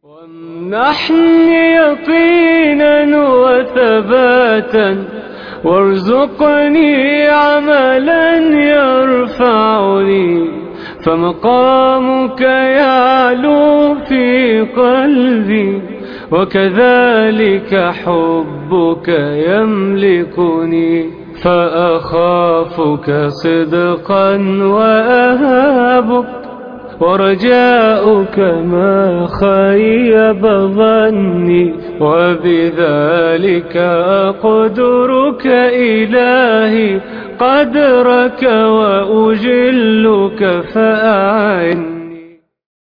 وامنحني يقينا وثباتا وارزقني عملا يرفعني فمقامك يعلو في قلبي وكذلك حبك يملكني فأخافك صدقا وأهابك ورجاؤك ما خيب ظني وبذلك أقدرك إلهي قدرك وأجلك فأعني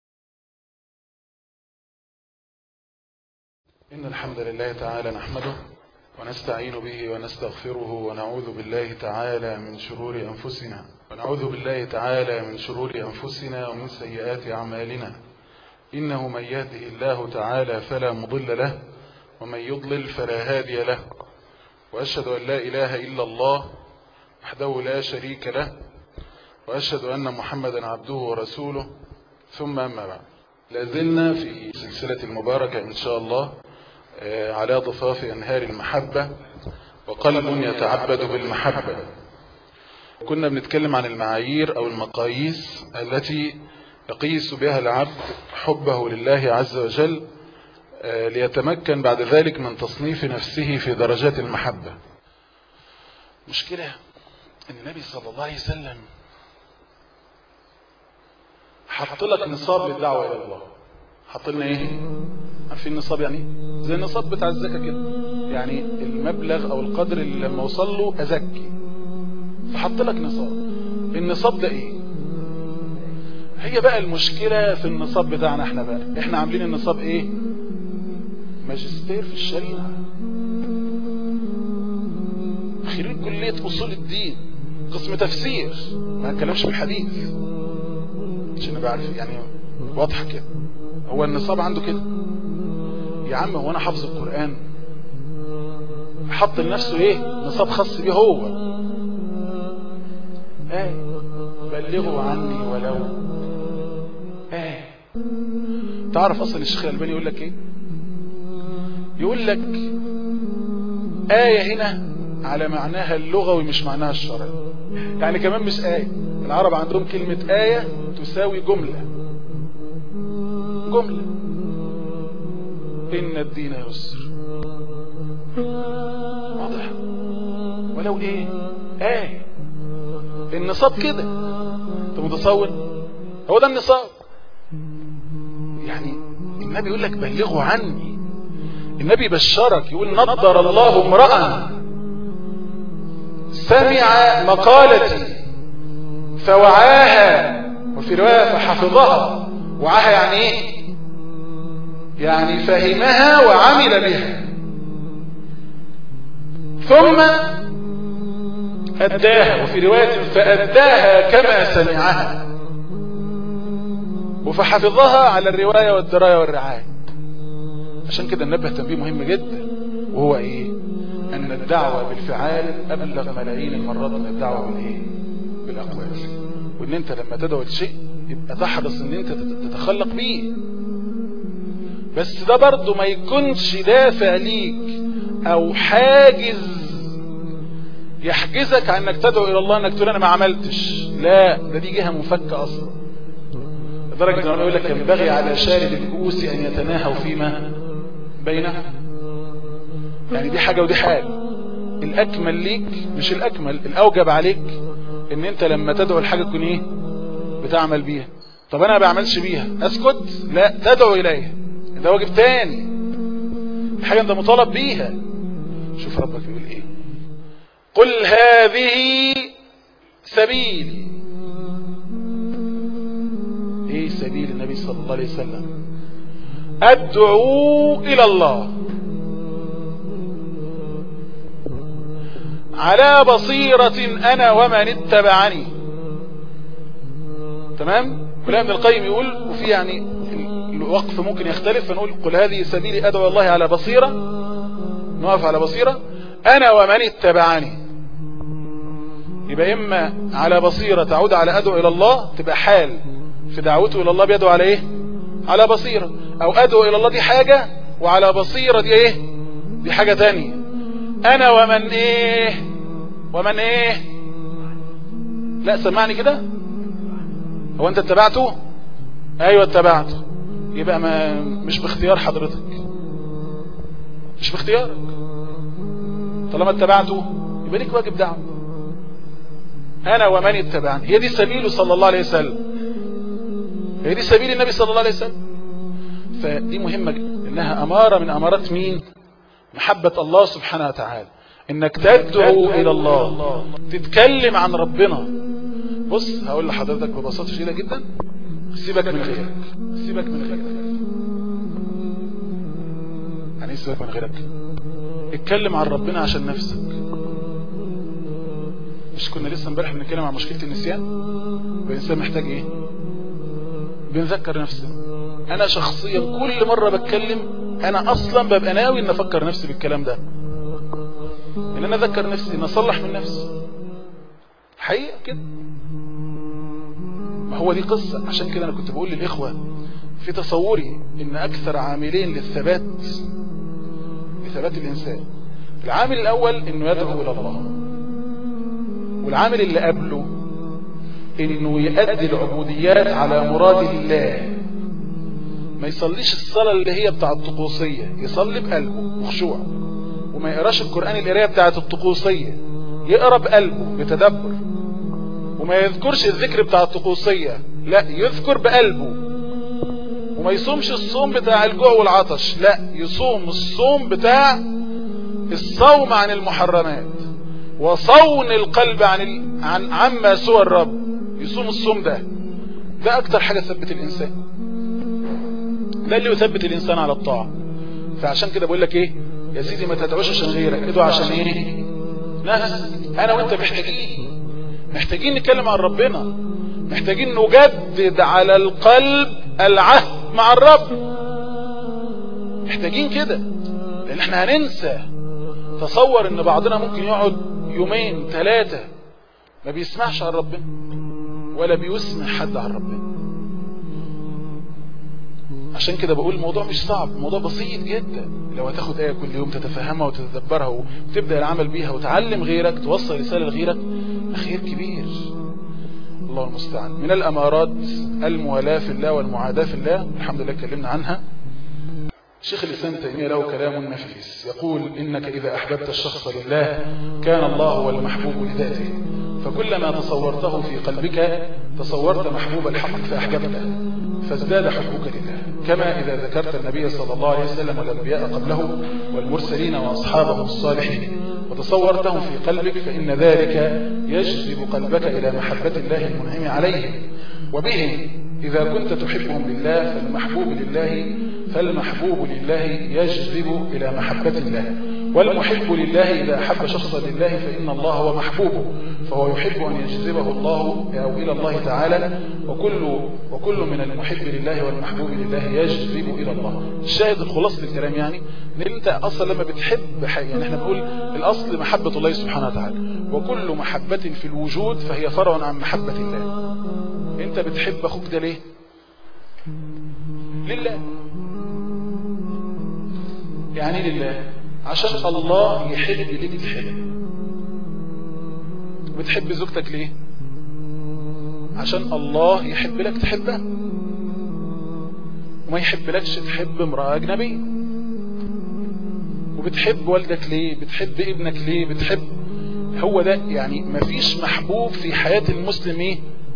إن الحمد لله تعالى نحمده ونستعين به ونستغفره ونعوذ بالله تعالى من شرور أنفسنا ونعوذ بالله تعالى من شرور أنفسنا ومن سيئات أعمالنا إنه من يهده الله تعالى فلا مضل له ومن يضلل فلا هادي له وأشهد أن لا إله إلا الله وحده لا شريك له وأشهد أن محمدا عبده ورسوله ثم أما بعد لازلنا في سلسلة المباركة إن شاء الله على ضفاف أنهار المحبة وقلب يتعبد بالمحبة كنا بنتكلم عن المعايير أو المقاييس التي يقيس بها العبد حبه لله عز وجل ليتمكن بعد ذلك من تصنيف نفسه في درجات المحبة مشكلة أن النبي صلى الله عليه وسلم حط لك نصاب للدعوة إلى الله حط لنا إيه عارفين النصاب يعني زي النصاب بتاع الزكاة كده يعني المبلغ أو القدر اللي لما وصل له أزكي فحط لك نصاب النصاب ده إيه هي بقى المشكلة في النصاب بتاعنا احنا بقى احنا عاملين النصاب ايه ماجستير في الشريعة خريج كلية أصول الدين قسم تفسير ما نتكلمش بالحديث عشان ابقى عارف يعني واضحة كده هو النصاب عنده كده يا عم هو انا حافظ القرآن حط لنفسه ايه نصاب خاص بيه هو ايه بلغوا عني ولو ايه تعرف اصلا الشيخ الالباني يقول لك ايه يقول لك آية هنا على معناها اللغوي مش معناها الشرعي يعني كمان مش آية العرب عندهم كلمة آية تساوي جملة جملة إن الدين يسر واضح ولو إيه آية النصاب كده أنت متصور هو ده النصاب يعني النبي يقول لك بلغوا عني النبي بشرك يقول نضر الله امرأ سمع مقالتي فوعاها وفي رواية فحفظها وعاها يعني ايه يعني فهمها وعمل بها ثم أداها وفي رواية فأداها كما سمعها وفحفظها على الرواية والدراية والرعاية عشان كده ننبه تنبيه مهم جدا وهو ايه ان الدعوة بالفعال ابلغ ملايين المرات من الدعوة بالايه بالاقوال وان انت لما تدعو لشيء يبقى تحرص ان انت تتخلق بيه بس ده برضه ما يكونش دافع ليك او حاجز يحجزك عن انك تدعو الى الله انك تقول انا ما عملتش لا ده دي جهة مفكة اصلا لدرجة انه يقول لك ينبغي على شارب الكؤوس ان يتناهوا فيما بينهم يعني دي حاجة ودي حاجة الاكمل ليك مش الاكمل الاوجب عليك ان انت لما تدعو الحاجة تكون ايه بتعمل بيها طب انا ما بعملش بيها اسكت لا تدعو اليها ده واجب تاني حاجة انت مطالب بيها شوف ربك يقول ايه قل هذه سبيلي ايه سبيل النبي صلى الله عليه وسلم ادعو الى الله على بصيرة انا ومن اتبعني تمام كلام ابن القيم يقول وفي يعني الوقف ممكن يختلف فنقول قل هذه سبيلي ادعو الله على بصيرة نقف على بصيرة انا ومن اتبعني يبقى اما على بصيرة تعود على ادعو الى الله تبقى حال في دعوته الى الله بيدعو على ايه على بصيرة او ادعو الى الله دي حاجة وعلى بصيرة دي ايه دي حاجة تانية انا ومن ايه ومن ايه لا سمعني كده هو انت اتبعته ايوه اتبعته يبقى ما مش باختيار حضرتك مش باختيارك طالما اتبعته يبقى ليك واجب دعوه انا ومن اتبعني هي دي سبيله صلى الله عليه وسلم هي دي سبيل النبي صلى الله عليه وسلم فدي مهمة جدا انها امارة من امارات مين محبة الله سبحانه وتعالى انك تدعو الى الله تتكلم عن ربنا بص هقول لحضرتك ببساطة شديدة جدا سيبك من غيرك سيبك من غيرك يعني ايه سيبك من غيرك اتكلم عن ربنا عشان نفسك مش كنا لسه امبارح بنتكلم عن مشكلة النسيان الانسان محتاج ايه بنذكر نفسنا انا شخصيا كل مرة بتكلم انا اصلا ببقى ناوي ان افكر نفسي بالكلام ده ان انا اذكر نفسي ان اصلح من نفسي حقيقة كده ما هو دي قصة عشان كده انا كنت بقول للاخوة في تصوري ان اكثر عاملين للثبات لثبات الانسان العامل الاول انه يدعو الى الله والعامل اللي قبله انه يؤدي العبوديات على مراد الله ما يصليش الصلاة اللي هي بتاع الطقوسية يصلي بقلبه بخشوع وما يقراش القرآن القراية بتاعت الطقوسية يقرا بقلبه بتدبر وما يذكرش الذكر بتاع الطقوسية لا يذكر بقلبه وما يصومش الصوم بتاع الجوع والعطش لا يصوم الصوم بتاع الصوم عن المحرمات وصون القلب عن ال... عن عما سوى الرب يصوم الصوم ده ده اكتر حاجة تثبت الانسان ده اللي يثبت الانسان على الطاعة فعشان كده بقول لك ايه يا سيدي ما تدعوش عشان غيرك ادعو عشان ايه ناس انا وانت محتاجين محتاجين نتكلم عن ربنا محتاجين نجدد على القلب العهد مع الرب محتاجين كده لان احنا هننسى تصور ان بعضنا ممكن يقعد يومين ثلاثة ما بيسمعش عن ربنا ولا بيسمع حد عن ربنا عشان كده بقول الموضوع مش صعب الموضوع بسيط جدا لو هتاخد آية كل يوم تتفهمها وتتدبرها وتبدأ العمل بيها وتعلم غيرك توصل رسالة لغيرك خير كبير الله المستعان من الأمارات الموالاة في الله والمعاداة في الله الحمد لله اتكلمنا عنها شيخ الإسلام تيمية له كلام نفيس يقول إنك إذا أحببت الشخص لله كان الله هو المحبوب لذاته فكلما تصورته في قلبك تصورت محبوب الحق فأحببته فازداد حبك لله كما إذا ذكرت النبي صلى الله عليه وسلم والأنبياء قبله والمرسلين وأصحابه الصالحين وتصورتهم في قلبك فإن ذلك يجذب قلبك إلى محبة الله المنعم عليهم وبهم إذا كنت تحبهم لله فالمحبوب لله فالمحبوب لله يجذب إلى محبة الله والمحب لله إذا أحب شخصا لله فإن الله هو محبوبه فهو يحب أن يجذبه الله أو إلى الله تعالى وكل, وكل من المحب لله والمحبوب لله يجذب إلى الله الشاهد الخلاصة الكلام يعني ان انت اصلا لما بتحب حاجة يعني احنا بنقول الاصل محبة الله سبحانه وتعالى وكل محبة في الوجود فهي فرع عن محبة الله انت بتحب اخوك ده ليه لله يعني لله عشان الله يحب ليك تحب بتحب زوجتك ليه عشان الله يحب لك تحبها وما يحب لكش تحب امرأة أجنبية وبتحب والدك ليه بتحب ابنك ليه بتحب هو ده يعني مفيش محبوب في حياة المسلم ايه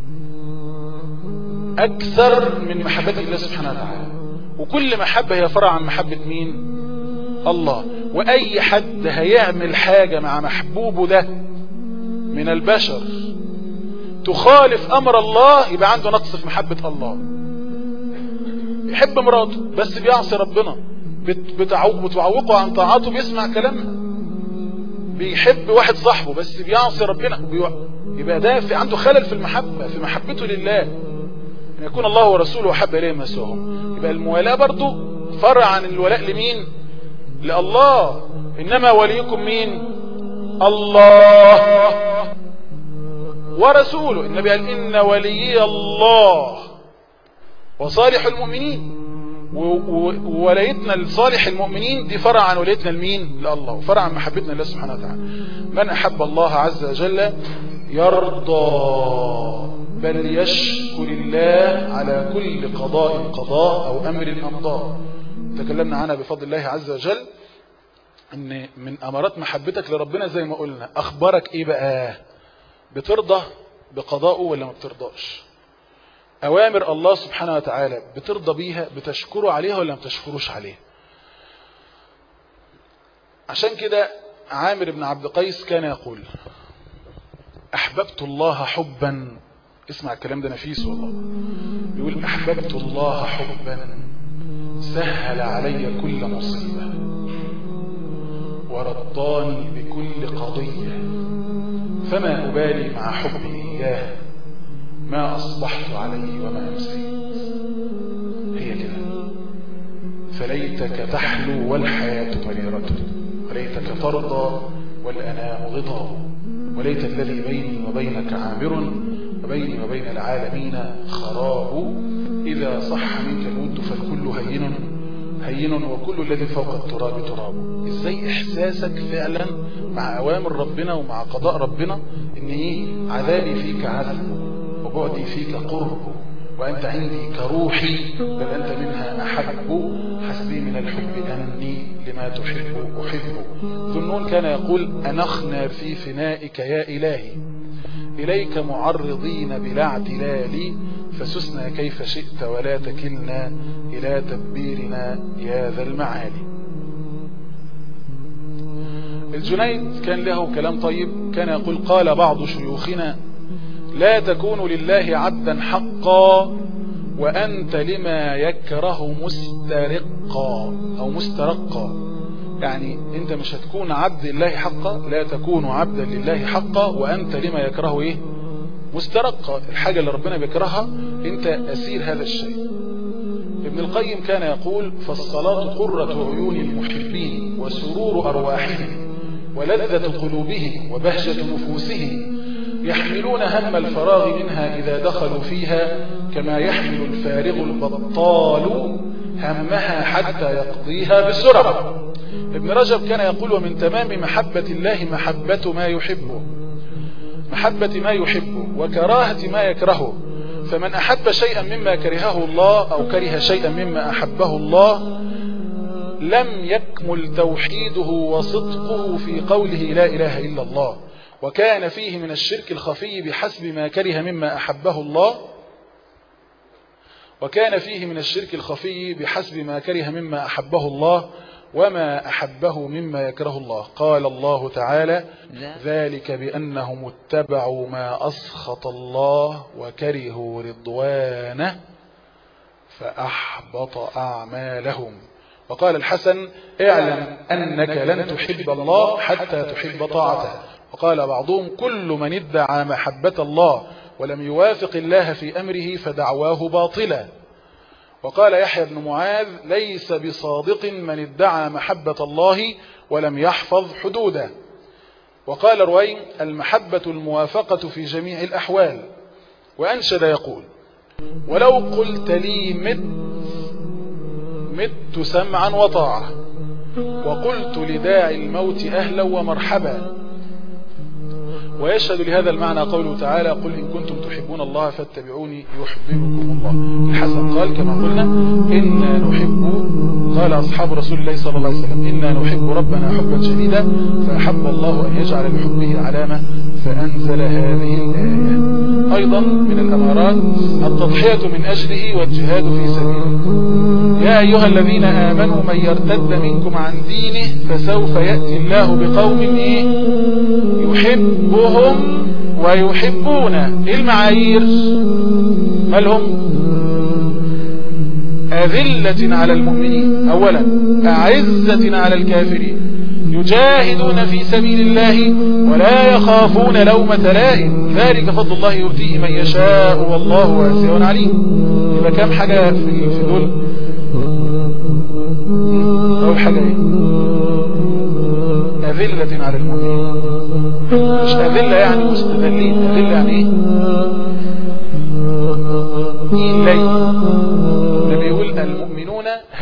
اكثر من محبة الله سبحانه وتعالى وكل محبة هي فرع عن محبة مين الله واي حد هيعمل حاجة مع محبوبه ده من البشر تخالف امر الله يبقى عنده نقص في محبة الله يحب مراته بس بيعصي ربنا بتعوقه عن طاعته بيسمع كلامها بيحب واحد صاحبه بس بيعصي ربنا يبقى ده في عنده خلل في المحبة في محبته لله ان يكون الله ورسوله احب اليه ما سواهم يبقى الموالاه برضو فرع عن الولاء لمين لله انما وليكم مين الله ورسوله النبي قال ان وليي الله وصالح المؤمنين وولايتنا لصالح المؤمنين دي فرع عن ولايتنا لمين لله وفرع عن محبتنا لله سبحانه وتعالى من أحب الله عز وجل يرضى بل يشكر الله على كل قضاء قضاء أو أمر أمضاه تكلمنا عنها بفضل الله عز وجل ان من امارات محبتك لربنا زي ما قلنا اخبارك ايه بقى بترضى بقضائه ولا ما بترضاش اوامر الله سبحانه وتعالى بترضى بيها بتشكره عليها ولا ما بتشكروش عليها عشان كده عامر بن عبد قيس كان يقول احببت الله حبا اسمع الكلام ده نفيس والله يقول احببت الله حبا سهل علي كل مصيبه ورضاني بكل قضية فما أبالي مع حبي إياه ما أصبحت عليه وما أمسيت هي كده فليتك تحلو والحياة مريرة وليتك ترضى والأنام غضاب وليت الذي بيني وبينك عامر وبيني وبين العالمين خراب إذا صح منك الود فالكل هين هين وكل الذي فوق التراب تراب ازاي احساسك فعلا مع اوامر ربنا ومع قضاء ربنا ان ايه عذابي فيك عذب وبعدي فيك قرب وانت عندي كروحي بل انت منها احب حسبي من الحب اني لما تحب احب ذنون كان يقول انخنا في فنائك يا الهي اليك معرضين بلا اعتلال فسسنا كيف شئت ولا تكلنا إلى تدبيرنا يا ذا المعالي الجنيد كان له كلام طيب كان يقول قال بعض شيوخنا لا تكون لله عبدا حقا وأنت لما يكره مسترقا أو مسترقا يعني أنت مش هتكون عبد لله حقا لا تكون عبدا لله حقا وأنت لما يكره إيه مسترقة الحاجة اللي ربنا بيكرهها انت اسير هذا الشيء ابن القيم كان يقول فالصلاة قرة عيون المحبين وسرور أرواحهم ولذة قلوبهم وبهجة نفوسهم يحملون هم الفراغ منها إذا دخلوا فيها كما يحمل الفارغ البطال همها حتى يقضيها بسرعة ابن رجب كان يقول ومن تمام محبة الله محبة ما يحبه محبة ما يحبه وكراهة ما يكرهه فمن أحب شيئا مما كرهه الله أو كره شيئا مما أحبه الله لم يكمل توحيده وصدقه في قوله لا إله إلا الله وكان فيه من الشرك الخفي بحسب ما كره مما أحبه الله وكان فيه من الشرك الخفي بحسب ما كره مما أحبه الله وما أحبه مما يكره الله قال الله تعالى ذلك بأنهم اتبعوا ما أسخط الله وكرهوا رضوانه فأحبط أعمالهم وقال الحسن اعلم أنك لن تحب الله حتى تحب طاعته وقال بعضهم كل من ادعى محبة الله ولم يوافق الله في أمره فدعواه باطلا وقال يحيى بن معاذ ليس بصادق من ادعى محبة الله ولم يحفظ حدوده وقال روين المحبة الموافقة في جميع الأحوال وأنشد يقول ولو قلت لي مت مت سمعا وطاعة وقلت لداعي الموت أهلا ومرحبا ويشهد لهذا المعنى قوله تعالى قل إن كنتم تحبون الله فاتبعوني يحببكم الله الحسن قال كما قلنا إنا نحب قال أصحاب رسول الله صلى الله عليه وسلم إنا نحب ربنا حبا شديدا فأحب الله أن يجعل لحبه علامة فأنزل هذه الآية أيضا من الأمارات التضحية من أجله والجهاد في سبيله يا أيها الذين آمنوا من يرتد منكم عن دينه فسوف يأتي الله بقوم إيه يحبهم ويحبونه إيه المعايير مالهم أذلة على المؤمنين أولا أعزة على الكافرين يجاهدون في سبيل الله ولا يخافون لومة لائم ذلك فضل الله يؤتيه من يشاء والله واسع عليم يبقى كام حاجة في في دول أول حاجة إيه أذلة على المؤمنين مش أذلة يعني مستذلين أذلة يعني إيه إيه لي النبي يقول المؤمنون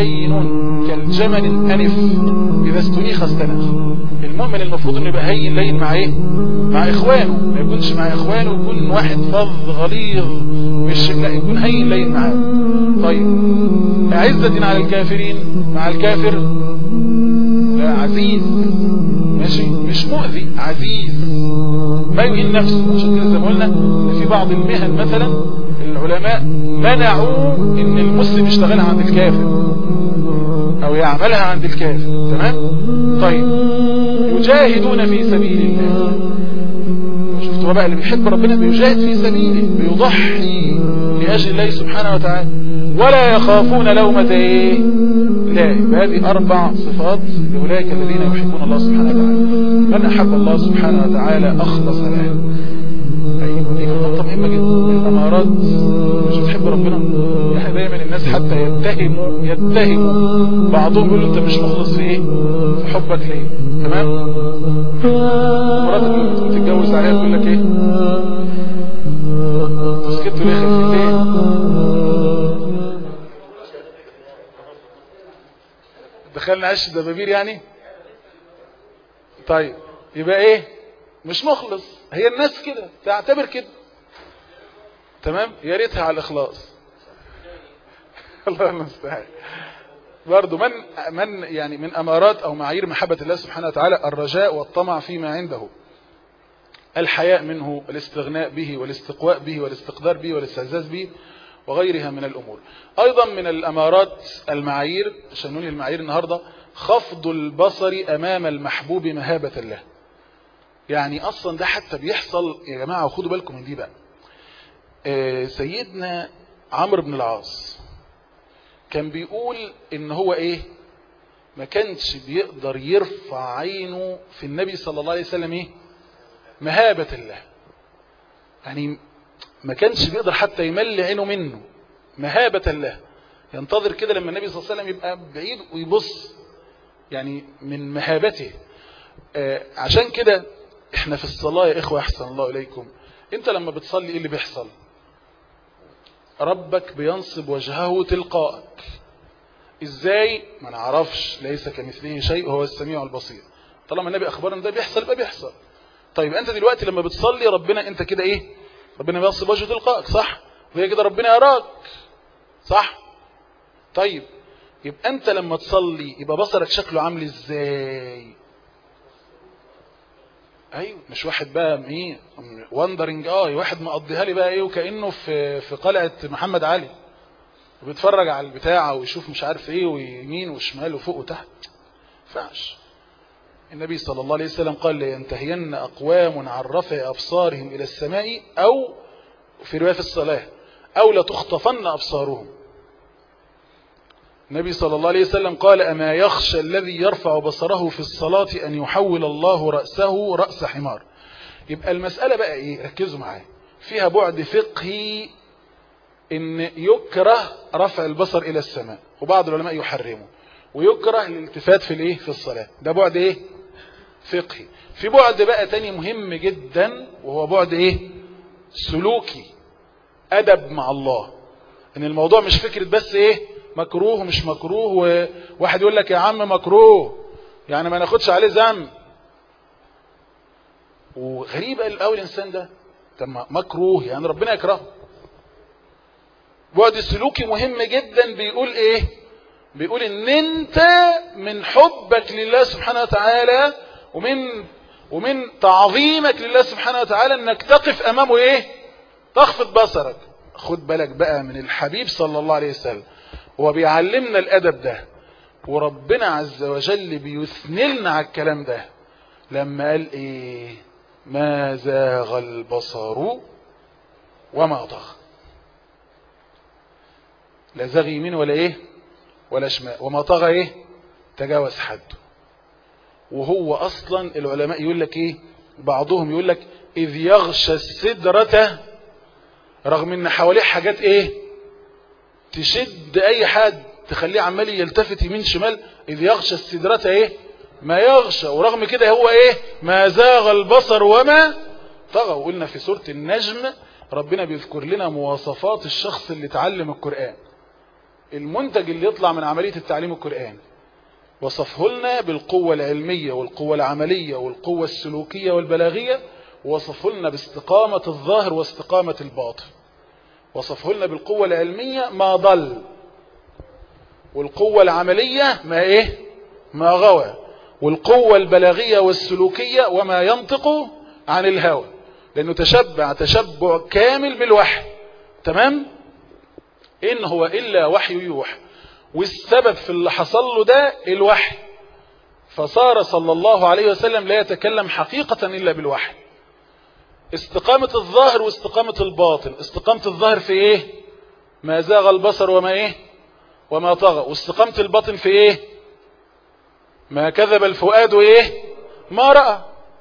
هين كالجمل الأنف إذا استنيخ استنخ المؤمن المفروض انه يبقى هين لين مع ايه مع اخوانه ما يكونش مع اخوانه يكون واحد فظ غليظ مش لا يكون هين لين معاه طيب عزة على الكافرين مع الكافر لا عزيز ماشي مش مؤذي عزيز ما يهين نفسه عشان كده زي ما قلنا في بعض المهن مثلا العلماء منعوا ان المسلم يشتغلها عند الكافر او يعملها عند الكافر تمام طيب يجاهدون في سبيل الله شفتوا بقى اللي بيحب ربنا بيجاهد في سبيله بيضحي لأجل الله سبحانه وتعالى ولا يخافون لومة ايه لا هذه أربع صفات لأولئك الذين يحبون الله سبحانه وتعالى من أحب الله سبحانه وتعالى أخلص له أيوة دي نقطة مهمة جدا من الأمارات مش بتحب ربنا يعني دايما الناس حتى يتهموا يتهموا بعضهم يقول له أنت مش مخلص في إيه في حبك ليه تمام مراتك لما تقوم تتجوز عليها تقول لك إيه سكتوا ليه خايفين ليه دخلنا عش دبابير يعني طيب يبقى ايه مش مخلص هي الناس كده تعتبر كده تمام يا ريتها على الاخلاص الله المستعان برضه من من يعني من امارات او معايير محبه الله سبحانه وتعالى الرجاء والطمع فيما عنده الحياء منه الاستغناء به والاستقواء به والاستقدار به والاستعزاز به وغيرها من الأمور أيضا من الأمارات المعايير عشان نقول المعايير النهاردة خفض البصر أمام المحبوب مهابة الله يعني أصلا ده حتى بيحصل يا جماعة وخدوا بالكم من دي بقى آه سيدنا عمرو بن العاص كان بيقول ان هو ايه ما كانش بيقدر يرفع عينه في النبي صلى الله عليه وسلم ايه مهابة الله يعني ما كانش بيقدر حتى يمل عينه منه مهابة الله ينتظر كده لما النبي صلى الله عليه وسلم يبقى بعيد ويبص يعني من مهابته آه عشان كده احنا في الصلاة يا اخوة احسن الله اليكم انت لما بتصلي ايه اللي بيحصل ربك بينصب وجهه تلقائك ازاي ما نعرفش ليس كمثله شيء وهو السميع البصير طالما النبي اخبرنا ده بيحصل يبقى بيحصل طيب انت دلوقتي لما بتصلي ربنا انت كده ايه ربنا بينصب وجهه تلقائك صح وهي كده ربنا يراك صح طيب يبقى انت لما تصلي يبقى بصرك شكله عامل ازاي ايوه مش واحد بقى ايه واندرنج اه واحد مقضيها لي بقى ايه وكانه في في قلعه محمد علي وبيتفرج على البتاع ويشوف مش عارف ايه ويمين وشمال وفوق وتحت فعش النبي صلى الله عليه وسلم قال لينتهين أقوام عن رفع أبصارهم إلى السماء أو في رواية في الصلاة أو لتخطفن أبصارهم النبي صلى الله عليه وسلم قال أما يخشى الذي يرفع بصره في الصلاة أن يحول الله رأسه رأس حمار يبقى المسألة بقى إيه ركزوا معايا فيها بعد فقهي إن يكره رفع البصر إلى السماء وبعض العلماء يحرمه ويكره الالتفات في الايه في الصلاة ده بعد ايه فقهي في بعد بقى تاني مهم جدا وهو بعد ايه سلوكي ادب مع الله ان الموضوع مش فكرة بس ايه مكروه ومش مكروه وواحد يقول لك يا عم مكروه يعني ما ناخدش عليه ذنب وغريب قوي الانسان ده طب مكروه يعني ربنا يكرهه بعد سلوكي مهم جدا بيقول ايه بيقول ان انت من حبك لله سبحانه وتعالى ومن ومن تعظيمك لله سبحانه وتعالى انك تقف امامه ايه تخفض بصرك خد بالك بقى من الحبيب صلى الله عليه وسلم هو بيعلمنا الادب ده وربنا عز وجل بيثني لنا على الكلام ده لما قال ايه ما زاغ البصر وما طغى لا زاغ يمين ولا ايه ولا شمال وما طغى ايه تجاوز حده وهو اصلا العلماء يقول لك ايه بعضهم يقول لك اذ يغشى السدرة رغم ان حواليه حاجات ايه تشد اي حد تخليه عمال يلتفت يمين شمال اذ يغشى السدرة ايه ما يغشى ورغم كده هو ايه ما زاغ البصر وما طغى وقلنا في سورة النجم ربنا بيذكر لنا مواصفات الشخص اللي تعلم القرآن المنتج اللي يطلع من عملية التعليم القرآني وصفه لنا بالقوة العلمية والقوة العملية والقوة السلوكية والبلاغية وصفه لنا باستقامة الظاهر واستقامة الباطن وصفه لنا بالقوة العلمية ما ضل والقوة العملية ما ايه ما غوى والقوة البلاغية والسلوكية وما ينطق عن الهوى لانه تشبع تشبع كامل بالوحي تمام ان هو الا وحي يوحى والسبب في اللي حصل له ده الوحي فصار صلى الله عليه وسلم لا يتكلم حقيقة الا بالوحي استقامة الظاهر واستقامة الباطن استقامة الظاهر في ايه ما زاغ البصر وما ايه وما طغى واستقامة الباطن في ايه ما كذب الفؤاد ايه ما رأى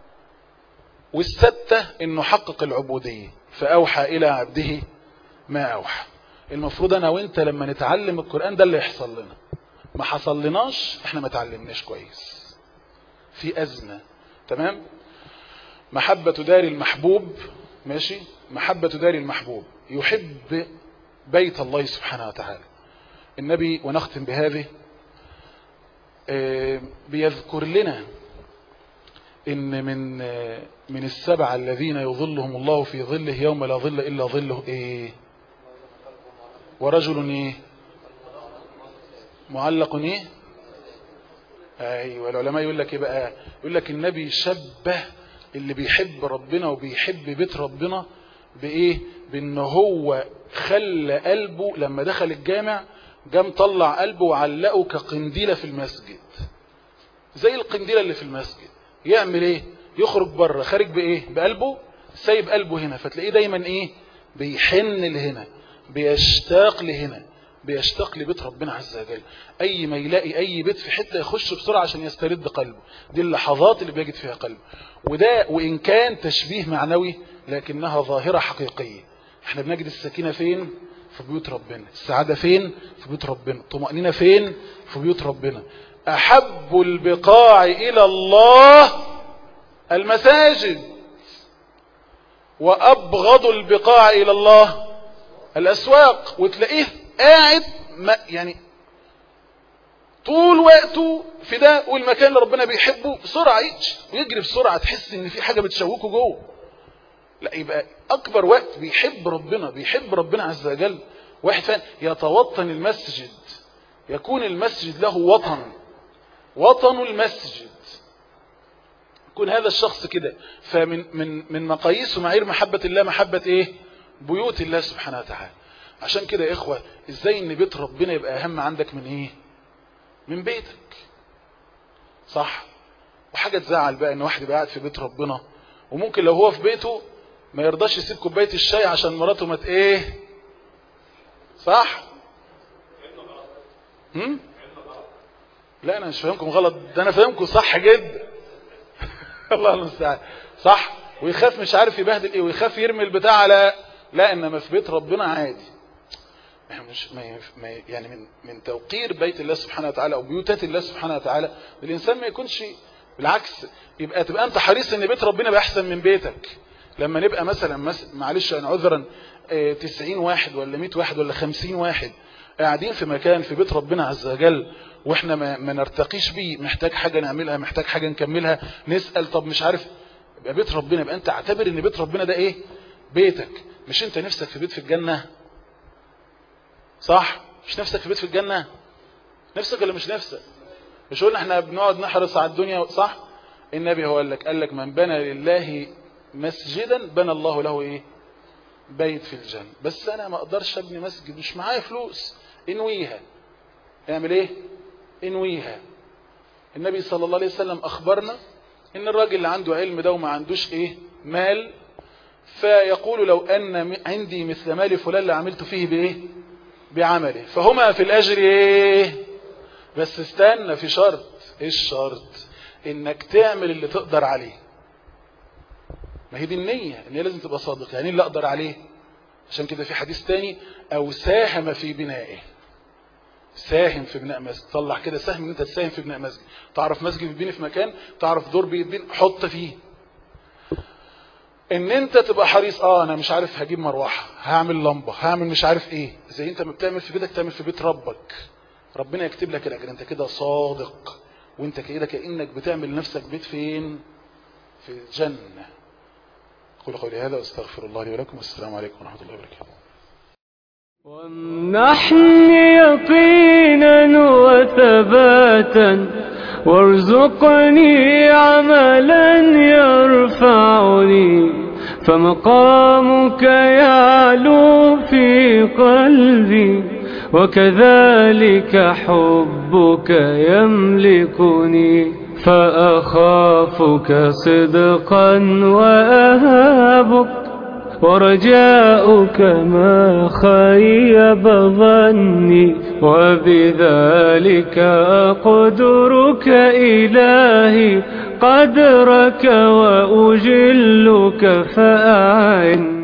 والستة انه حقق العبودية فاوحى الى عبده ما اوحى المفروض انا وانت لما نتعلم القرآن ده اللي يحصل لنا ما حصل لناش احنا ما تعلمناش كويس في ازمة تمام محبة دار المحبوب ماشي محبة دار المحبوب يحب بيت الله سبحانه وتعالى النبي ونختم بهذه بيذكر لنا ان من من السبعة الذين يظلهم الله في ظله يوم لا ظل الا ظله ايه ورجل ايه معلق ايه ايوه العلماء يقول لك ايه بقى يقول لك النبي شبه اللي بيحب ربنا وبيحب بيت ربنا بايه بان هو خلى قلبه لما دخل الجامع جام طلع قلبه وعلقه كقنديلة في المسجد زي القنديلة اللي في المسجد يعمل ايه يخرج بره خارج بايه بقلبه سايب قلبه هنا فتلاقيه دايما ايه بيحن لهنا بيشتاق لهنا بيشتاق لبيت ربنا عز وجل اي ما يلاقي اي بيت في حته يخش بسرعه عشان يسترد قلبه دي اللحظات اللي بيجد فيها قلبه وده وان كان تشبيه معنوي لكنها ظاهره حقيقيه احنا بنجد السكينه فين في بيوت ربنا السعاده فين في بيوت ربنا الطمانينه فين في بيوت ربنا احب البقاع الى الله المساجد وابغض البقاع الى الله الاسواق وتلاقيه قاعد ما يعني طول وقته في ده والمكان اللي ربنا بيحبه بسرعة ويجري بسرعة تحس ان في حاجة بتشوكه جوه لا يبقى اكبر وقت بيحب ربنا بيحب ربنا عز وجل واحد فان يتوطن المسجد يكون المسجد له وطن وطن المسجد يكون هذا الشخص كده فمن من من مقاييس ومعايير محبة الله محبة ايه بيوت الله سبحانه وتعالى عشان كده يا اخوة ازاي ان بيت ربنا يبقى اهم عندك من ايه من بيتك صح وحاجة تزعل بقى ان واحد يبقى قاعد في بيت ربنا وممكن لو هو في بيته ما يرضاش يسيب كوباية الشاي عشان مراته ما ايه صح هم؟ لا انا مش فاهمكم غلط ده انا فاهمكم صح جدا الله المستعان صح ويخاف مش عارف يبهدل ايه ويخاف يرمي البتاع على لا انما في بيت ربنا عادي مش ما ما يعني من من توقير بيت الله سبحانه وتعالى او بيوتات الله سبحانه وتعالى الانسان ما يكونش بالعكس يبقى تبقى انت حريص ان بيت ربنا يبقى احسن من بيتك لما نبقى مثلا مس... معلش انا عذرا 90 واحد ولا 100 واحد ولا 50 واحد قاعدين في مكان في بيت ربنا عز وجل واحنا ما, ما نرتقيش بيه محتاج حاجة نعملها محتاج حاجة نكملها نسأل طب مش عارف يبقى بيت ربنا يبقى انت اعتبر ان بيت ربنا ده ايه بيتك مش انت نفسك في بيت في الجنة صح مش نفسك في بيت في الجنة نفسك ولا مش نفسك مش قلنا احنا بنقعد نحرص على الدنيا صح النبي هو قال لك قال لك من بنى لله مسجدا بنى الله له ايه بيت في الجنة بس انا ما اقدرش ابني مسجد مش معايا فلوس انويها اعمل ايه انويها النبي صلى الله عليه وسلم اخبرنا ان الراجل اللي عنده علم ده وما عندوش ايه مال فيقول لو ان عندي مثل مال فلان لعملت فيه بايه بعمله فهما في الاجر ايه بس استنى في شرط ايه الشرط انك تعمل اللي تقدر عليه ما هي دي النية ان هي لازم تبقى صادق يعني اللي اقدر عليه عشان كده في حديث تاني او ساهم في بنائه ساهم في بناء مسجد طلع كده سهم ان انت تساهم في بناء مسجد تعرف مسجد بيتبني في مكان تعرف دور بيتبني حط فيه ان انت تبقى حريص اه انا مش عارف هجيب مروحه هعمل لمبه هعمل مش عارف ايه زي انت ما بتعمل في بيتك تعمل في بيت ربك ربنا يكتب لك الاجر انت كده صادق وانت كده كانك بتعمل لنفسك بيت فين في الجنه قولوا قولي هذا واستغفر الله لي ولكم والسلام عليكم ورحمه الله وبركاته وامنحني يقينا وثباتا وارزقني عملا يرفعني فمقامك يعلو في قلبي وكذلك حبك يملكني فأخافك صدقا وأهابك ورجاؤك ما خيب ظني وبذلك أقدرك إلهي قدرك وأجلك فأعني